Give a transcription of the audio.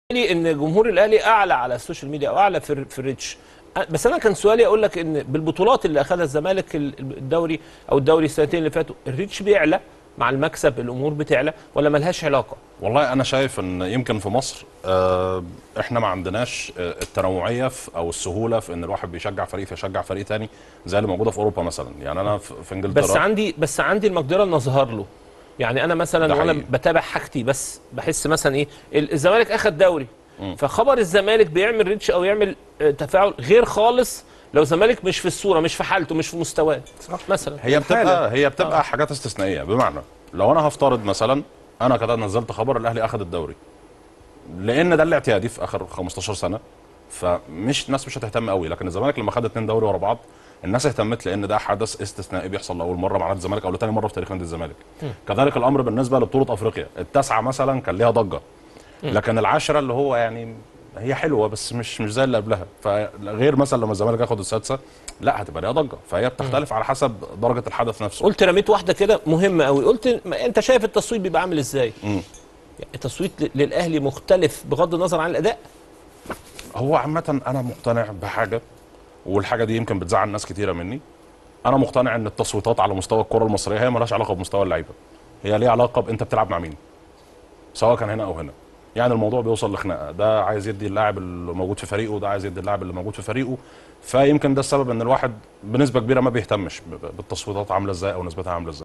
لي ان جمهور الاهلي اعلى على السوشيال ميديا او اعلى في في الريتش بس انا كان سؤالي اقول لك ان بالبطولات اللي اخذها الزمالك الدوري او الدوري السنتين اللي فاتوا الريتش بيعلى مع المكسب الامور بتعلى ولا ملهاش علاقه والله انا شايف ان يمكن في مصر آه، احنا ما عندناش آه، التنوعيه في او السهوله في ان الواحد بيشجع فريق فيشجع فريق تاني زي اللي موجوده في اوروبا مثلا يعني انا في في انجلترا بس عندي بس عندي المقدره ان اظهر له يعني انا مثلا ده وانا حقيقي. بتابع حاجتي بس بحس مثلا ايه ال- الزمالك اخذ دوري فخبر الزمالك بيعمل ريتش او يعمل آه، تفاعل غير خالص لو الزمالك مش في الصوره مش في حالته مش في مستواه مثلا هي بتبقى حالة. هي بتبقى حاجات استثنائيه بمعنى لو انا هفترض مثلا انا كده نزلت خبر الاهلي اخذ الدوري لان ده الاعتيادي في اخر 15 سنه فمش الناس مش هتهتم قوي لكن الزمالك لما خد اتنين دوري ورا بعض الناس اهتمت لان ده حدث استثنائي بيحصل لاول مره مع نادي الزمالك او لتاني مره في تاريخ نادي الزمالك كذلك الامر بالنسبه لبطوله افريقيا التاسعه مثلا كان ليها ضجه لكن العشره اللي هو يعني هي حلوه بس مش مش زي اللي قبلها فغير مثلا لما الزمالك ياخد السادسه لا هتبقى ليها ضجه فهي بتختلف على حسب درجه الحدث نفسه قلت رميت واحده كده مهمه قوي قلت ما انت شايف التصويت بيبقى عامل ازاي مم. يعني التصويت ل- للاهلي مختلف بغض النظر عن الاداء هو عامة أنا مقتنع بحاجة والحاجة دي يمكن بتزعل ناس كتيرة مني أنا مقتنع إن التصويتات على مستوى الكرة المصرية هي مالهاش علاقة بمستوى اللعيبة هي ليها علاقة بأنت بتلعب مع مين سواء كان هنا أو هنا يعني الموضوع بيوصل لخناقة ده عايز يدي اللاعب اللي موجود في فريقه وده عايز يدي اللاعب اللي موجود في فريقه فيمكن ده السبب إن الواحد بنسبة كبيرة ما بيهتمش ب- ب- بالتصويتات عاملة إزاي أو نسبتها عاملة إزاي